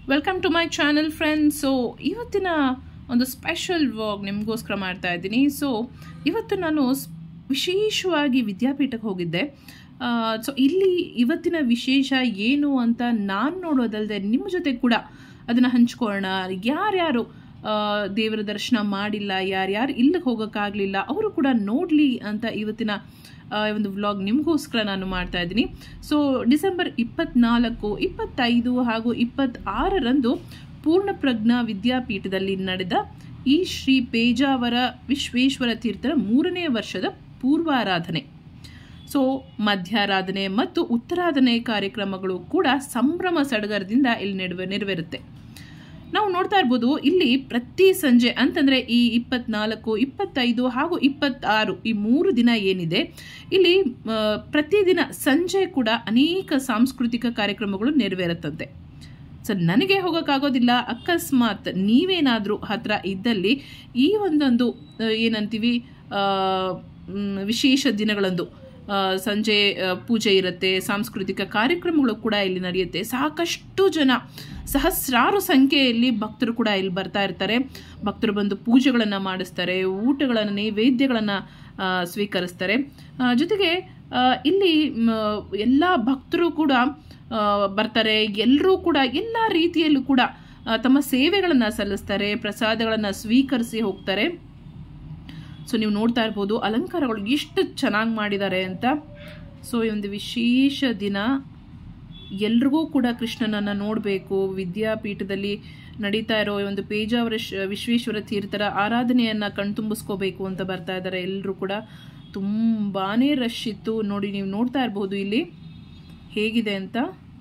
welcome to my channel friends so ಇವತ್ತಿನ ಒಂದು special ವಾಗ್ ನಿಮಗೋಸ್ಕರ ಮಾಡ್ತಾ ಇದ್ದೀನಿ ಸೊ ಇವತ್ತು ನಾನು ಸ್- ವಿಶೇಷವಾಗಿ ವಿದ್ಯಾಪೀಠಕ್ಕೆ ಹೋಗಿದ್ದೆ ಸೊ ಇಲ್ಲಿ ಇವತ್ತಿನ ವಿಶೇಷ ಏನು ಅಂತ ನಾನು ನೋಡೋದಲ್ಲದೆ ನಿಮ್ಮ ಜೊತೆ ಕೂಡ ಅದನ್ನು ಹಂಚ್ಕೊಳ್ಳೋಣ ಯಾರ್ಯಾರು ಆ, ದೇವರ ದರ್ಶನ ಮಾಡಿಲ್ಲ ಯಾರ್ಯಾರು ಇಲ್ಲಿಗೆ ಹೋಗೋಕ್ಕಾಗಲಿಲ್ಲ ಅವರು ಕೂಡ ನೋಡಲಿ ಅಂತ ಇವತ್ತಿನ ಆ, ಒಂದು ವ್ಲಾಗ್ ನಿಮಗೋಸ್ಕರ ನಾನು ಮಾಡ್ತಾ ಇದ್ದೀನಿ ಸೊ ಡಿಸೆಂಬರ್ ಇಪ್ಪತ್ನಾಲ್ಕು ಇಪ್ಪತ್ತೈದು ಹಾಗೂ ಇಪ್ಪತ್ತಾರರಂದು ಪೂರ್ಣಪ್ರಜ್ಞಾ ವಿದ್ಯಾಪೀಠದಲ್ಲಿ ನಡೆದ ಈ ಶ್ರೀ ಪೇಜಾವರ ವಿಶ್ವೇಶ್ವರ ತೀರ್ಥರ ಮೂರನೇ ವರ್ಷದ ಪೂರ್ವಾರಾಧನೆ ಸೊ ಮಧ್ಯಾರಾಧನೆ ಮತ್ತು ಉತ್ತರಾಧನೆ ಕಾರ್ಯಕ್ರಮಗಳು ಕೂಡ ಸಂಭ್ರಮ ಸಡಗರದಿಂದ ಇಲ್ಲಿ ನೆರವೇ ನೆರವೇರುತ್ತೆ ನಾವು ನೋಡ್ತಾ ಇರ್ಬೋದು ಇಲ್ಲಿ ಪ್ರತಿ ಸಂಜೆ ಅಂತಂದರೆ ಈ ಇಪ್ಪತ್ನಾಲ್ಕು ಇಪ್ಪತ್ತೈದು ಹಾಗೂ ಇಪ್ಪತ್ತಾರು ಈ ಮೂರು ದಿನ ಏನಿದೆ ಇಲ್ಲಿ ಆ, ಪ್ರತಿದಿನ ಸಂಜೆ ಕೂಡ ಅನೇಕ ಸಾಂಸ್ಕೃತಿಕ ಕಾರ್ಯಕ್ರಮಗಳು ನೆರವೇರುತ್ತಂತೆ ಸೊ ನನಗೆ ಹೋಗೋಕ್ಕಾಗೋದಿಲ್ಲ ಅಕಸ್ಮಾತ್ ನೀವೇನಾದರೂ ಹತ್ರ ಇದ್ದಲ್ಲಿ ಈ ಒಂದೊಂದು ಆ, ಏನಂತೀವಿ ಆ, ಮ್, ವಿಶೇಷ ದಿನಗಳಂದು ಆ, ಸಂಜೆ ಆ, ಪೂಜೆ ಇರುತ್ತೆ ಸಾಂಸ್ಕೃತಿಕ ಕಾರ್ಯಕ್ರಮಗಳು ಕೂಡ ಇಲ್ಲಿ ನಡೆಯುತ್ತೆ ಸಾಕಷ್ಟು ಜನ ಸಹಸ್ರಾರು ಸಂಖ್ಯೆಯಲ್ಲಿ ಭಕ್ತರು ಕೂಡ ಇಲ್ಲಿ ಬರ್ತಾ ಇರ್ತಾರೆ ಭಕ್ತರು ಬಂದು ಪೂಜೆಗಳನ್ನು ಮಾಡಿಸ್ತಾರೆ ಊಟಗಳನ್ನು ನೈವೇದ್ಯಗಳನ್ನು ಆ, ಸ್ವೀಕರಿಸ್ತಾರೆ ಆ, ಜೊತೆಗೆ ಆ, ಇಲ್ಲಿ ಎಲ್ಲ ಭಕ್ತರು ಕೂಡ ಆ, ಬರ್ತಾರೆ ಎಲ್ಲರೂ ಕೂಡ ಎಲ್ಲ ರೀತಿಯಲ್ಲೂ ಕೂಡ ಆ, ತಮ್ಮ ಸೇವೆಗಳನ್ನು ಸಲ್ಲಿಸ್ತಾರೆ ಪ್ರಸಾದಗಳನ್ನು ಸ್ವೀಕರಿಸಿ ಹೋಗ್ತಾರೆ ಸೊ ನೀವು ನೋಡ್ತಾ ಇರ್ಬೋದು ಅಲಂಕಾರಗಳು ಎಷ್ಟು ಚೆನ್ನಾಗಿ ಮಾಡಿದ್ದಾರೆ ಅಂತ ಸೊ ಈ ಒಂದು ವಿಶೇಷ ದಿನ ಎಲ್ರಿಗೂ ಕೂಡ ಕೃಷ್ಣನನ್ನು ನೋಡಬೇಕು ವಿದ್ಯಾಪೀಠದಲ್ಲಿ ನಡೀತಾ ಇರೋ ಈ ಒಂದು ಪೇಜಾವರ ಶ- ವಿಶ್ವೇಶ್ವರ ತೀರ್ಥರ ಆರಾಧನೆಯನ್ನು ಕಣ್ತುಂಬಿಸ್ಕೋಬೇಕು ಅಂತ ಬರ್ತಾ ಇದ್ದಾರೆ ಎಲ್ಲರೂ ಕೂಡ ತುಂಬಾನೇ ರಶ್ ಇತ್ತು ನೋಡಿ ನೀವು ನೋಡ್ತಾ ಇರ್ಬೋದು ಇಲ್ಲಿ ಹೇಗಿದೆ ಅಂತ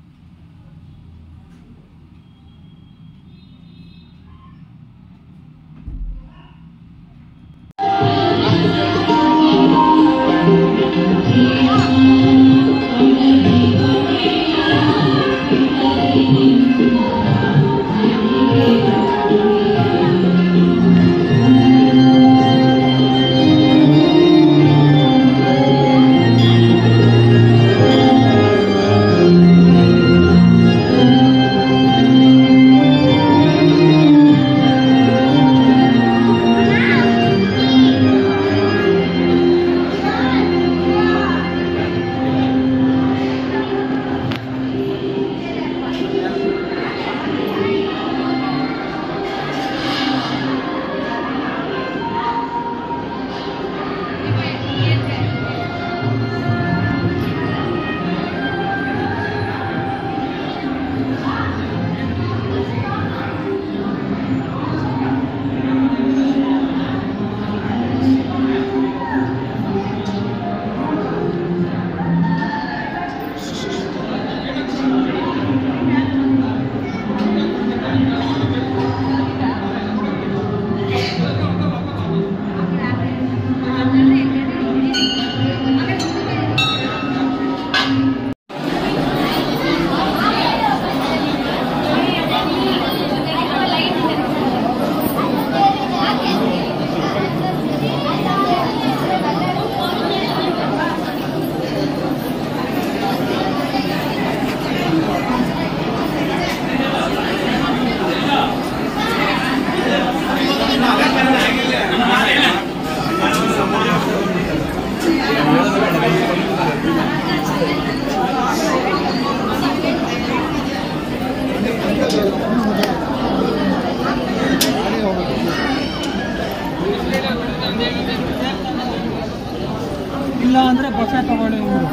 ಇಲ್ಲ ಅಂದ್ರೆ ಬಫೆ ತಗೊಳ್ಳಿ ಇವರು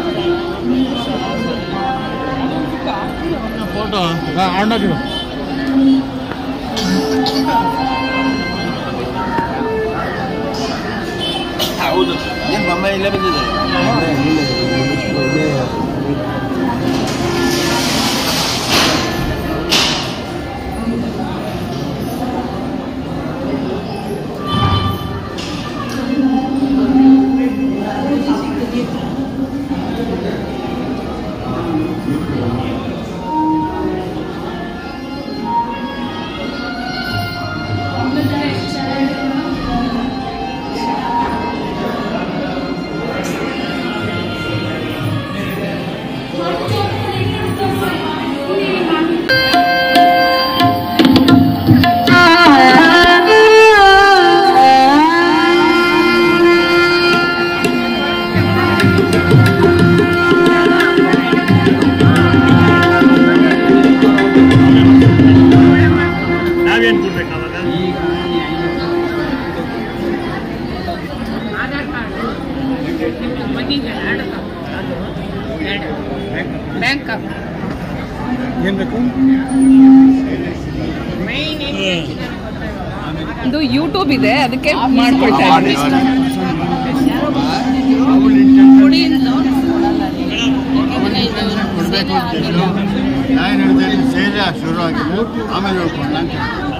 ಫೋಟೋ ಅಣ್ಣಗಿರು ಹೌದು ಏನು ಬೊಮ್ಮ ಇಲ್ಲೇ ಬಂದಿದೆ Thank ಬೇಕು ಒಂದು ಯೂಟ್ಯೂಬ್ ಇದೆ ಅದಕ್ಕೆ ಮಾಡ್ಕೊಳ್ತಾ ಇದ್ದೀನಿ ಕೊಡಬೇಕು ಅಂತ ನಾನು ಹೇಳಿದೆ ಸೇರಿ ಶುರು ಆಗಿದೆ ಆಮೇಲೆ ಹೇಳ್ಕೊಂಡು ಅಂತ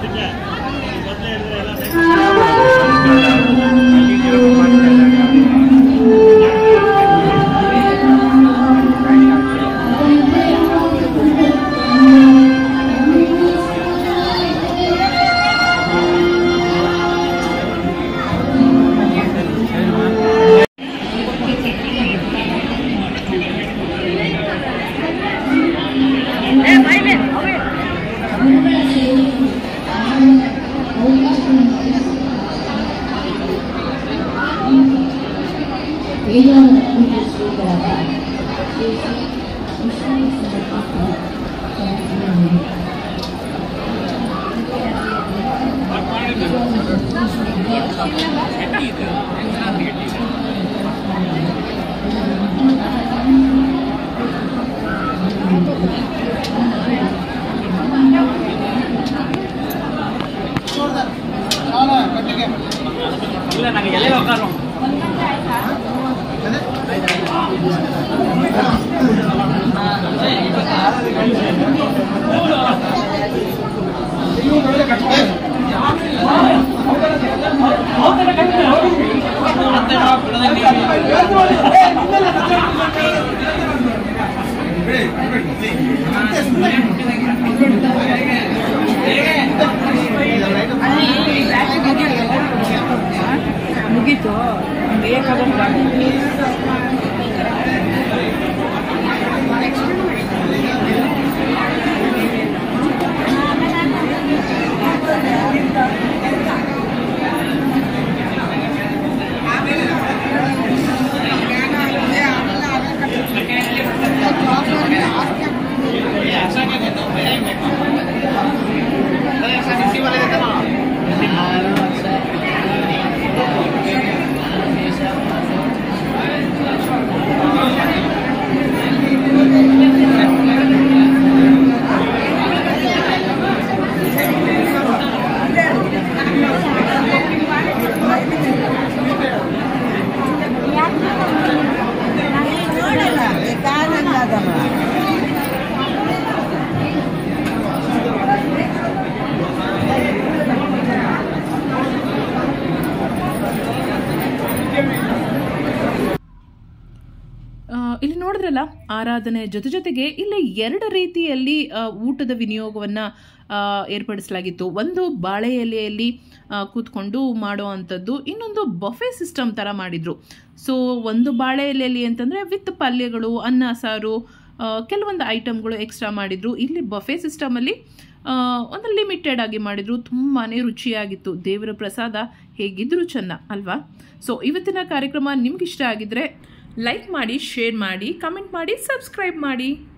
ಆ, ಇಲ್ಲಿ ನೋಡಿದ್ರಲ್ಲ ಆರಾಧನೆ ಜೊತೆ ಜೊತೆಗೆ ಇಲ್ಲಿ ಎರಡು ರೀತಿಯಲ್ಲಿ ಆ, ಊಟದ ವಿನಿಯೋಗವನ್ನು ಏರ್ಪಡಿಸಲಾಗಿತ್ತು ಒಂದು ಬಾಳೆ ಎಲೆಯಲ್ಲಿ ಆ, ಕೂತ್ಕೊಂಡು ಮಾಡೋ ಅಂಥದ್ದು ಇನ್ನೊಂದು ಬಫೆ ಸಿಸ್ಟಮ್ ಥರ ಮಾಡಿದರು ಸೊ ಒಂದು ಬಾಳೆ ಎಲೆಯಲ್ಲಿ ಅಂತಂದರೆ ವಿತ್ ಪಲ್ಯಗಳು ಅನ್ನ ಸಾರು ಆ, ಕೆಲವೊಂದು ಐಟಮ್ಗಳು ಎಕ್ಸ್ಟ್ರಾ ಮಾಡಿದರು ಇಲ್ಲಿ ಬಫೆ ಸಿಸ್ಟಮಲ್ಲಿ ಒಂದು ಲಿಮಿಟೆಡ್ ಆಗಿ ಮಾಡಿದರು ತುಂಬಾ ರುಚಿಯಾಗಿತ್ತು ದೇವರ ಪ್ರಸಾದ ಹೇಗಿದ್ರೂ ಚೆನ್ನ ಅಲ್ವಾ ಸೊ ಇವತ್ತಿನ ಕಾರ್ಯಕ್ರಮ ನಿಮ್ಗೆ ಇಷ್ಟ ಆಗಿದ್ರೆ ಲೈಕ್ ಮಾಡಿ ಶೇರ್ ಮಾಡಿ ಕಮೆಂಟ್ ಮಾಡಿ ಸಬ್ಸ್ಕ್ರೈಬ್ ಮಾಡಿ